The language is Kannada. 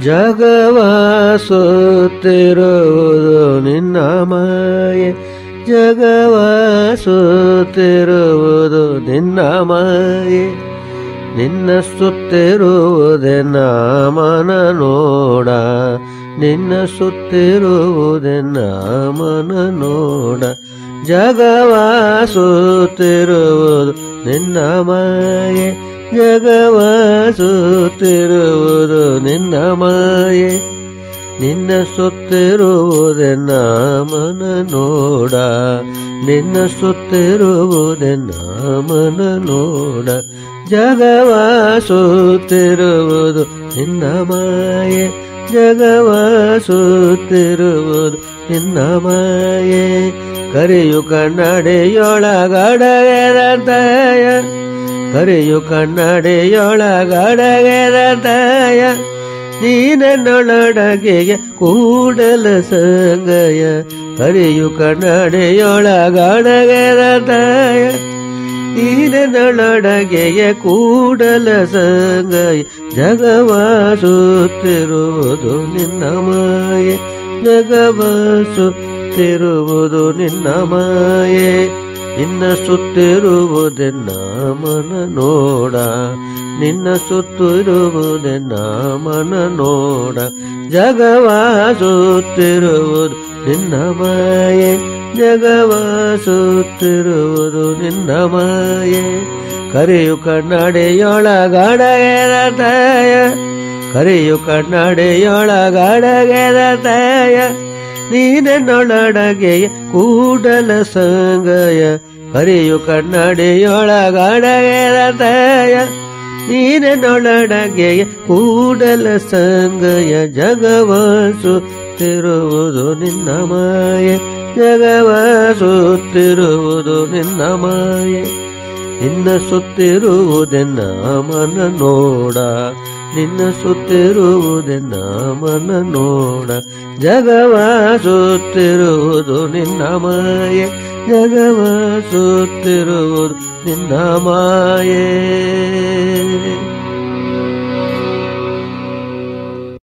ಜಗವ ಸುತ್ತಿರುವುದು ನಿನ್ನ ಮಾಯೆ ಜಗವ ಸುತ್ತಿರುವುದು ನಿನ್ನ ಮಾಯೆ ನಿನ್ನ ಸುತ್ತಿರುವುದೆನ್ನ ಮನ ನೋಡ ನಿನ್ನ ಸುತ್ತಿರುವುದೆನ್ನ ಮನ ನೋಡ ಜಗವ ಸುತ್ತಿರುವುದು ನಿನ್ನ ಮಾಯೆ ಜಗವ ಸುತ್ತಿರುವುದು ನಿನ್ನ ಮಾಯೆ ನಿನ್ನ ಸುತ್ತಿರುವುದೆನ್ನ ಮನ ನೋಡ ನಿನ್ನ ಸುತ್ತಿರುವುದೆನ್ನ ಮನ ನೋಡ ಜಗವ ಸುತ್ತಿರುವುದು ನಿನ್ನ ಮಾಯೆ ಜಗವ ಸುತ್ತಿರುವುದು ನಿನ್ನ ಮಾಯೆ ಕರೆಯು ಕನ್ನಡಿಯೊಳಗಡಗೆದಂತಯ ಕರೆಯು ಕನ್ನಡಿಯೊಳಗಡಗೆದಂತಯ ನೀನನ್ನೊಳಡಗೆಯ ಕೂಡಲ ಸಂಗಯ ಕರೆಯು ಕನ್ನಡಿಯೊಳಗಡಗೆದಂತಯ ನೀನನ್ನೊಳಡಗೆಯ ಕೂಡಲ ಸಂಗಯ ಜಗವ ಸುತ್ತಿರುವುದು ನಿನ್ನ ಮಾಯೆ ಜಗವ ಸುತ್ತಿರುವುದು ನಿನ್ನ ಮಾಯೆ ನಿನ್ನ ಸುತ್ತಿರುವುದೆನ್ನ ಮನ ನೋಡ ನಿನ್ನ ಸುತ್ತಿರುವುದೆನ್ನ ಮನ ನೋಡ ಜಗವ ಸುತ್ತಿರುವುದು ನಿನ್ನ ಮಾಯೆ ಜಗವ ಸುತ್ತಿರುವುದು ನಿನ್ನ ಮಾಯೆ ಕರೆಯು ಕನ್ನಡಿಯೊಳಗಡಗೆದತಯ ಕರೆಯು ಕನ್ನಡಿಯೊಳಗಡಗೆದತಯ ನೀನನ್ನೊಳಡಗೆಯ ಕೂಡಲ ಸಂಗಯ ಕರೆಯು ಕನ್ನಡಿಯೊಳಗಡಗೆದತಯ ನೀನನ್ನೊಳಡಗೆಯ ಕೂಡಲ ಸಂಗಯ ಜಗವ ಸುತ್ತಿರುವುದು ನಿನ್ನ ಮಾಯೆ ಜಗವ ಸುತ್ತಿರುವುದು ನಿನ್ನ ಮಾಯೆ ನಿನ್ನ ಸುತ್ತಿರುವುದೆನ್ನ ಮನ ನೋಡ ನಿನ್ನ ಸುತ್ತಿರುವುದೆನ್ನ ಮನ ನೋಡ ಜಗವ ಸುತ್ತಿರುವುದು ನಿನ್ನ ಮಾಯೆ ಜಗವ ಸುತ್ತಿರುವುದು ನಿನ್ನ ಮಾಯೆ